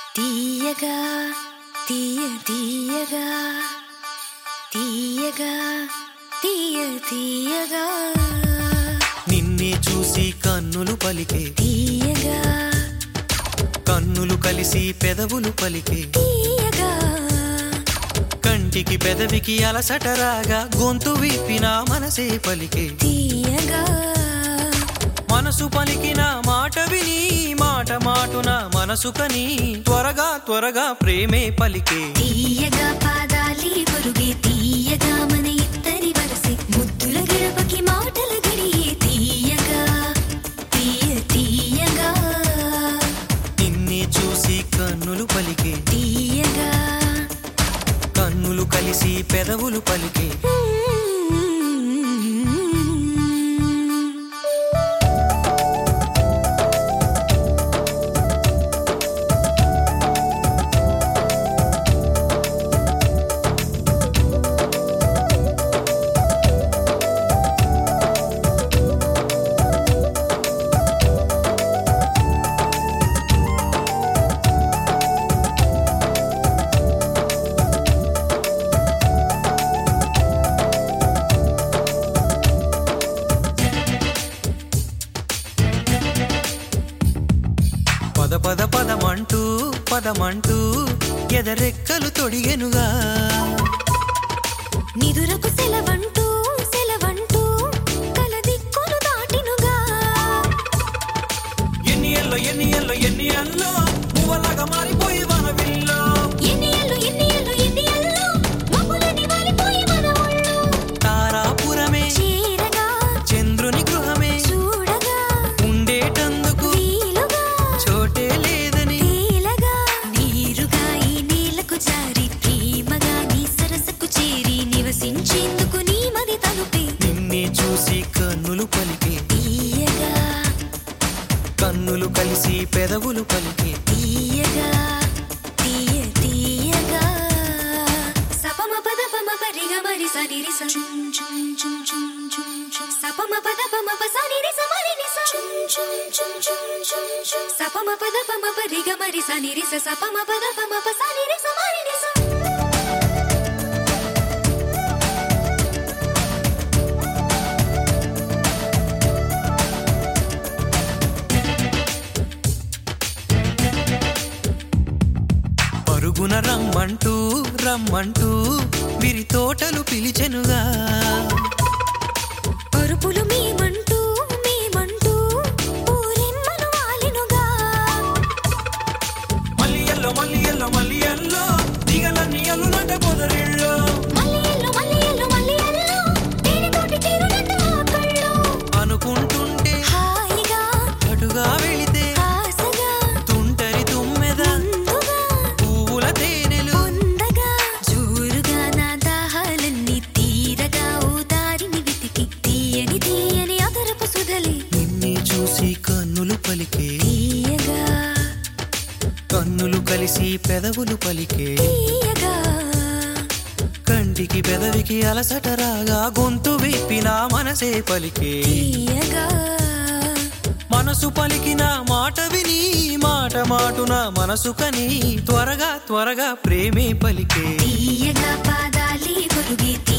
తీయగా తీయ తీయగా తీయగా తీయ తీయగా నిన్నే చూసి కన్నులు పలికే తీయగా కన్నులు కలిసి పెదవులు పలికే తీయగా కంటికి పెదవికి అలసట రాగా గొంతు విప్పిన మనసే పలికే తీయగా మనసు పలికిన మాట విని మాట మాటున మనసు కని త్వరగా త్వరగా ప్రేమే పలికే తీయగా పాదాలి పొరుగే తీయగా మన ఇద్దరి వరసే ముద్దుల గడపకి మాటల గడియే తీయగా తీయ తీయగా నిన్నే చూసి కన్నులు పలికే తీయగా కన్నులు కలిసి పెదవులు పలికే పద పద పదమంటూ పదమంటూ ఎదరెక్కలు తొడిగెనుగా నిదురకు సెలవంటూ సెలవంటూ కలదిక్కులు దాటినుగా ఎన్ని ఎల్లో ఎన్ని ఎల్లో ఎన్ని ఎల్లో పువ్వలాగా మారిపోయి వనవిల్లో ఎన్ని ఏళ్ళు ఎన్ని ఏళ్ళు ఎన్ని ఏళ్ళు మబ్బులని వాలిపోయి మన ఒళ్ళు తారాపురమే చీరగా చంద్రుని గృహమే చూడగా ఉండేటందుకు వీలుగా చోటే లేదని తేలగా నీరుగా ఈ నీలకు జారి ప్రేమగా నీ సరసకు చేరి నివసించేందుకు నీ మది తలుపే నిన్నే చూసి కన్నులు పలికే తీయగా కన్నులు కలిసి పెదవులు పలికే తీయగా తీయ తీయగా సపమ పద పమ పరిగ మరి సని రి స చుం చుం చుం చుం చుం చుం సపమ పద పమ ప సని రి స మరి ని స చుం చుం చుం చుం చుం చుం సపమ పద పమ పరిగ మరి సని రి స సపమ పద పమ ప సని రి స మరి ని స పరుగున రమ్మంటూ రమ్మంటూ విరి తోటలు పిలిచెనుగా పరుపులు మేమంటూ మేమంటూ ఊరెమ్మలు వాలినుగా మల్లి ఎల్లో మల్లి ఎల్లో మల్లి ఎల్లో దిగలన్నీ ఎల్లునంట పొదరిల్లో మల్లియల్లు మల్లియల్లు మల్లియల్లు తేనెతోటి తీరునట్టు ఆ కళ్ళు అనుకుంటుంటే హాయిగా అటుగా వెళితే ఆశగా తుంటరి తుమ్మెద ముందుగా పువ్వుల తేనెలు పొందగా జోరుగా నా దాహాలన్నీ తీరగా ఓ దారిని వెతికి తీయని తీయని అదరపు సుధలి నిన్నే చూసి కన్నులు పలికే తీయగా కన్నులు కలిసి పెదవులు పలికే తీయగా కంటికి పెదవికి అలసట రాగా గొంతు విప్పిన మనసే పలికే తీయగా మనసు పలికిన మాట విని మాట మాటున మనసు కని త్వరగా త్వరగా ప్రేమే పలికే తీయగా పాదాలి పొరుగే